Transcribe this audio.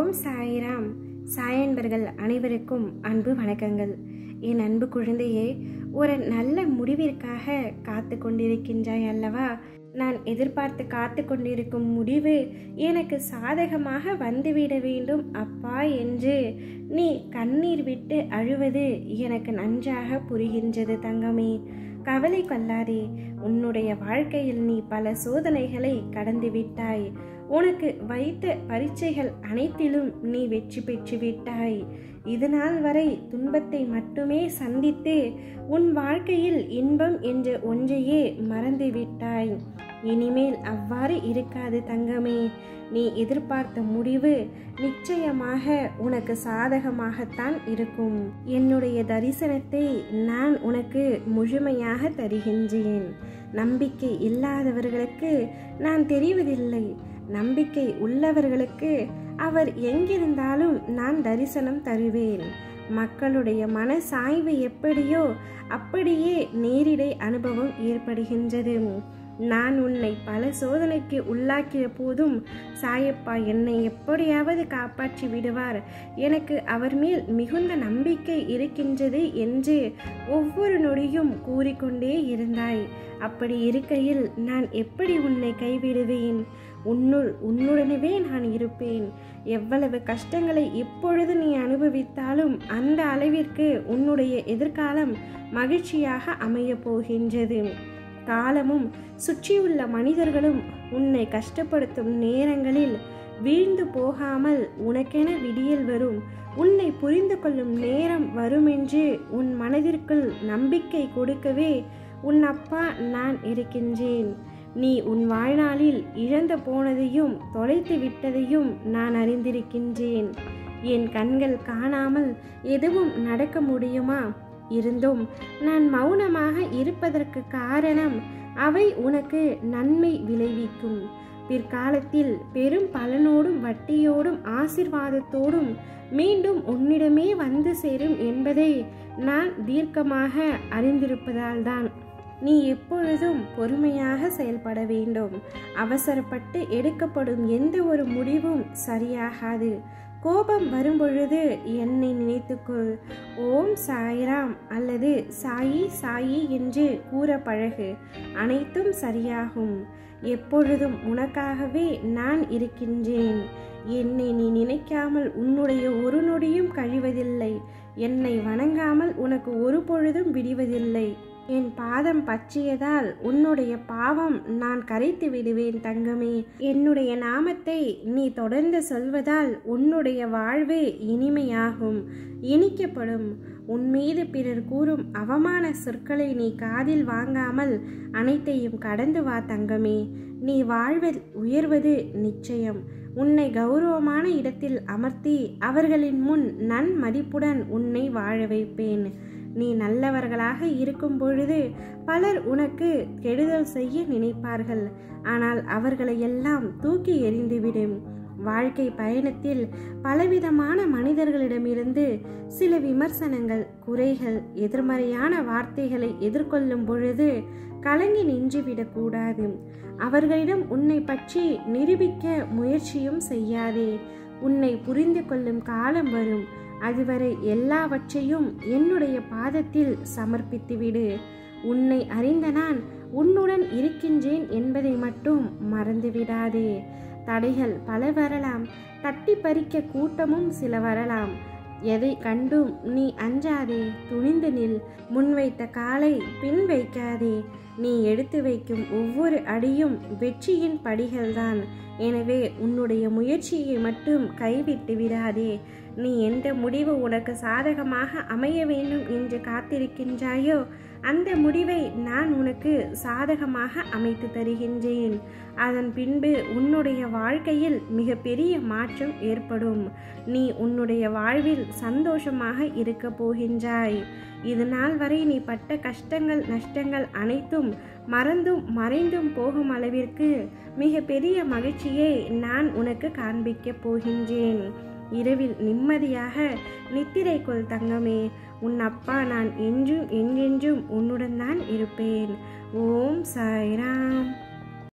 ஓம் சாய்ராம் சாயன்பர்கள் அனைவருக்கும் அன்பு வணக்கங்கள் என் அன்பு குழந்தையே ஒரு நல்ல முடிவிற்காக காத்து கொண்டிருக்கின்றாய் அல்லவா நான் எதிர்பார்த்து காத்து கொண்டிருக்கும் முடிவு எனக்கு சாதகமாக வந்துவிட வேண்டும் அப்பா என்று நீ கண்ணீர் விட்டு அழுவது எனக்கு நன்றாக புரிகின்றது தங்கமே கவலை கொள்ளாதே உன்னுடைய வாழ்க்கையில் நீ பல சோதனைகளை கடந்து விட்டாய் உனக்கு வைத்த பரீட்சைகள் அனைத்திலும் நீ வெற்றி பெற்று விட்டாய் இது நாள் வரை துன்பத்தை மட்டுமே சந்தித்து உன் வாழ்க்கையில் இன்பம் என்ற ஒன்றையே மறந்து விட்டாய் இனிமேல் அவ்வாறு இருக்காது தங்கமே நீ எதிர்பார்த்த முடிவு நிச்சயமாக உனக்கு சாதகமாகத்தான் இருக்கும் என்னுடைய தரிசனத்தை நான் உனக்கு முழுமையாக தருகின்றேன் நம்பிக்கை இல்லாதவர்களுக்கு நான் தெரிவதில்லை நம்பிக்கை உள்ளவர்களுக்கு அவர் எங்கிருந்தாலும் நான் தரிசனம் தருவேன் மக்களுடைய மன சாய்வு எப்படியோ அப்படியே நேரிடை அனுபவம் ஏற்படுகின்றது நான் உன்னை பல சோதனைக்கு உள்ளாக்கிய போதும் சாயப்பா என்னை எப்படியாவது காப்பாற்றி விடுவார் எனக்கு அவர் மேல் மிகுந்த நம்பிக்கை இருக்கின்றது என்று ஒவ்வொரு நொடியும் கூறிக்கொண்டே இருந்தாய் அப்படி இருக்கையில் நான் எப்படி உன்னை கைவிடுவேன் உன்னுள் உன்னுடனவே நான் இருப்பேன் எவ்வளவு கஷ்டங்களை இப்பொழுது நீ அனுபவித்தாலும் அந்த அளவிற்கு உன்னுடைய எதிர்காலம் மகிழ்ச்சியாக அமையப் போகின்றது காலமும் சுற்றியுள்ள மனிதர்களும் உன்னை கஷ்டப்படுத்தும் நேரங்களில் வீழ்ந்து போகாமல் உனக்கென விடியல் வரும் உன்னை புரிந்து கொள்ளும் நேரம் வருமென்று உன் மனதிற்குள் நம்பிக்கை கொடுக்கவே உன் அப்பா நான் இருக்கின்றேன் நீ உன் வாழ்நாளில் இழந்து போனதையும் தொலைத்து விட்டதையும் நான் அறிந்திருக்கின்றேன் என் கண்கள் காணாமல் எதுவும் நடக்க முடியுமா இருந்தும் நான் மௌனமாக இருப்பதற்கு காரணம் அவை உனக்கு நன்மை விளைவிக்கும் பிற்காலத்தில் பெரும் பலனோடும் வட்டியோடும் ஆசிர்வாதத்தோடும் மீண்டும் உன்னிடமே வந்து சேரும் என்பதை நான் தீர்க்கமாக அறிந்திருப்பதால் தான் நீ எப்பொழுதும் பொறுமையாக செயல்பட வேண்டும் அவசரப்பட்டு எடுக்கப்படும் எந்த ஒரு முடிவும் சரியாகாது கோபம் வரும்பொழுது என்னை நினைத்துக்கொள் ஓம் சாய்ராம் அல்லது சாயி சாயி என்று கூற பழகு அனைத்தும் சரியாகும் எப்பொழுதும் உனக்காகவே நான் இருக்கின்றேன் என்னை நீ நினைக்காமல் உன்னுடைய ஒரு நொடியும் கழிவதில்லை என்னை வணங்காமல் உனக்கு ஒரு பொழுதும் விடுவதில்லை என் பாதம் பற்றியதால் உன்னுடைய பாவம் நான் கரைத்து விடுவேன் தங்கமே என்னுடைய நாமத்தை நீ தொடர்ந்து சொல்வதால் உன்னுடைய வாழ்வு இனிமையாகும் இனிக்கப்படும் உன் மீது பிறர் கூறும் அவமான சொற்களை நீ காதில் வாங்காமல் அனைத்தையும் கடந்து வா தங்கமே நீ வாழ்வில் உயர்வது நிச்சயம் உன்னை கௌரவமான இடத்தில் அமர்த்தி அவர்களின் முன் நன் மதிப்புடன் உன்னை வாழ வைப்பேன் நீ நல்லவர்களாக இருக்கும் பொழுது பலர் உனக்கு கெடுதல் செய்ய நினைப்பார்கள் ஆனால் அவர்களை எல்லாம் தூக்கி எறிந்துவிடும் வாழ்க்கை பயணத்தில் பலவிதமான மனிதர்களிடமிருந்து சில விமர்சனங்கள் குறைகள் எதிர்மறையான வார்த்தைகளை எதிர்கொள்ளும் பொழுது கலங்கி நின்றுவிடக்கூடாது அவர்களிடம் உன்னை பற்றி நிரூபிக்க முயற்சியும் செய்யாதே உன்னை புரிந்து கொள்ளும் காலம் வரும் அதுவரை எல்லாவற்றையும் என்னுடைய பாதத்தில் சமர்ப்பித்துவிடு உன்னை அறிந்த நான் உன்னுடன் இருக்கின்றேன் என்பதை மட்டும் மறந்துவிடாதே தடைகள் பல வரலாம் தட்டி பறிக்க கூட்டமும் சில வரலாம் எதை கண்டும் நீ அஞ்சாதே துணிந்து நில் முன்வைத்த காலை பின் வைக்காதே நீ எடுத்து வைக்கும் ஒவ்வொரு அடியும் வெற்றியின் படிகள்தான் எனவே உன்னுடைய முயற்சியை மட்டும் கைவிட்டு விடாதே நீ எந்த முடிவு உனக்கு சாதகமாக அமைய வேண்டும் என்று காத்திருக்கின்றாயோ அந்த முடிவை நான் உனக்கு சாதகமாக அமைத்து தருகின்றேன் அதன் பின்பு உன்னுடைய வாழ்க்கையில் மிகப்பெரிய மாற்றம் ஏற்படும் நீ உன்னுடைய வாழ்வில் சந்தோஷமாக இருக்க போகின்றாய் இது நாள் வரை நீ பட்ட கஷ்டங்கள் நஷ்டங்கள் அனைத்தும் மறந்தும் மறைந்தும் போகும் அளவிற்கு மிக பெரிய மகிழ்ச்சியை நான் உனக்கு காண்பிக்கப் போகின்றேன் இரவில் நிம்மதியாக நித்திரை கொள் தங்கமே உன் அப்பா நான் என்றும் எங்கென்றும் உன்னுடன் தான் இருப்பேன் ஓம் சாய்ராம்